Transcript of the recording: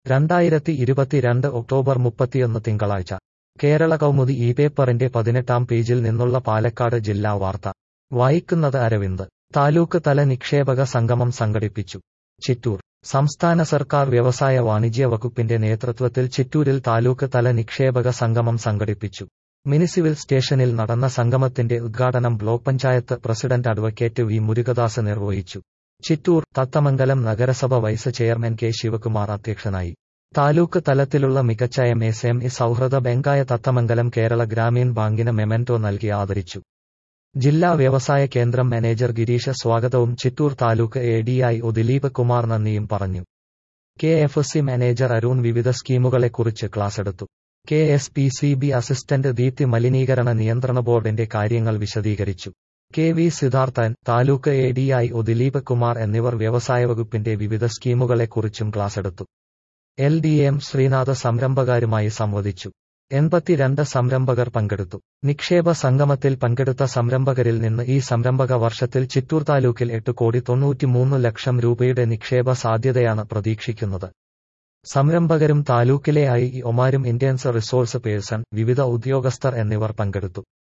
രണ്ടായിരത്തി ഇരുപത്തിരണ്ട് ഒക്ടോബർ മുപ്പത്തിയൊന്ന് തിങ്കളാഴ്ച കേരള കൗമുദി ഈ പേപ്പറിന്റെ പതിനെട്ടാം പേജിൽ നിന്നുള്ള പാലക്കാട് ജില്ലാ വാർത്ത വായിക്കുന്നത് അരവിന്ദ് താലൂക്ക് തല നിക്ഷേപക സംഗമം സംഘടിപ്പിച്ചു ചിറ്റൂർ സംസ്ഥാന സർക്കാർ വ്യവസായ വാണിജ്യ വകുപ്പിന്റെ നേതൃത്വത്തിൽ ചിറ്റൂരിൽ താലൂക്ക് തല നിക്ഷേപക സംഗമം സംഘടിപ്പിച്ചു മുനിസിപ്പൽ സ്റ്റേഷനിൽ നടന്ന സംഗമത്തിന്റെ ഉദ്ഘാടനം block panchayat president advocate V Murukadas നിർവഹിച്ചു ചിറ്റൂർ തത്തമംഗലം നഗരസഭ വൈസ് ചെയർമാൻ കെ ശിവകുമാർ അധ്യക്ഷനായി താലൂക്ക് തലത്തിലുള്ള മികച്ച എം എസ് എം ഇ സൗഹൃദ ബാങ്കായ തത്തമംഗലം കേരള ഗ്രാമീൺ ബാങ്കിന് മെമന്റോ നൽകി ആദരിച്ചു ജില്ലാ വ്യവസായ കേന്ദ്രം മാനേജർ ഗിരീഷ സ്വാഗതവും Chittur taluk A D I O Dileep Kumar നന്ദിയും പറഞ്ഞു K F C manager Arun വിവിധ സ്കീമുകളെക്കുറിച്ച് ക്ലാസെടുത്തു K S P C B assistant Deepthi മലിനീകരണ നിയന്ത്രണ ബോർഡിന്റെ കാര്യങ്ങൾ വിശദീകരിച്ചു K V Siddharthan taluk A D I O Dileep Kumar എന്നിവർ വ്യവസായ വകുപ്പിന്റെ വിവിധ സ്കീമുകളെക്കുറിച്ചും ക്ലാസെടുത്തു എൽ ഡി എം ശ്രീനാഥ സംരംഭകരുമായി സംവദിച്ചു എൺപത്തിരണ്ട് സംരംഭകർ പങ്കെടുത്തു നിക്ഷേപ സംഗമത്തിൽ പങ്കെടുത്ത സംരംഭകരിൽ നിന്ന് ഈ സംരംഭക വർഷത്തിൽ ചിറ്റൂർ താലൂക്കിൽ എട്ട് കോടി തൊണ്ണൂറ്റിമൂന്ന് ലക്ഷം രൂപയുടെ നിക്ഷേപ സാധ്യതയാണ് പ്രതീക്ഷിക്കുന്നത് സംരംഭകരും താലൂക്കിലെ ഐ ഒമാരും ഇന്ത്യൻസ് റിസോഴ്സ് പേഴ്സൺ വിവിധ ഉദ്യോഗസ്ഥർ എന്നിവർ പങ്കെടുത്തു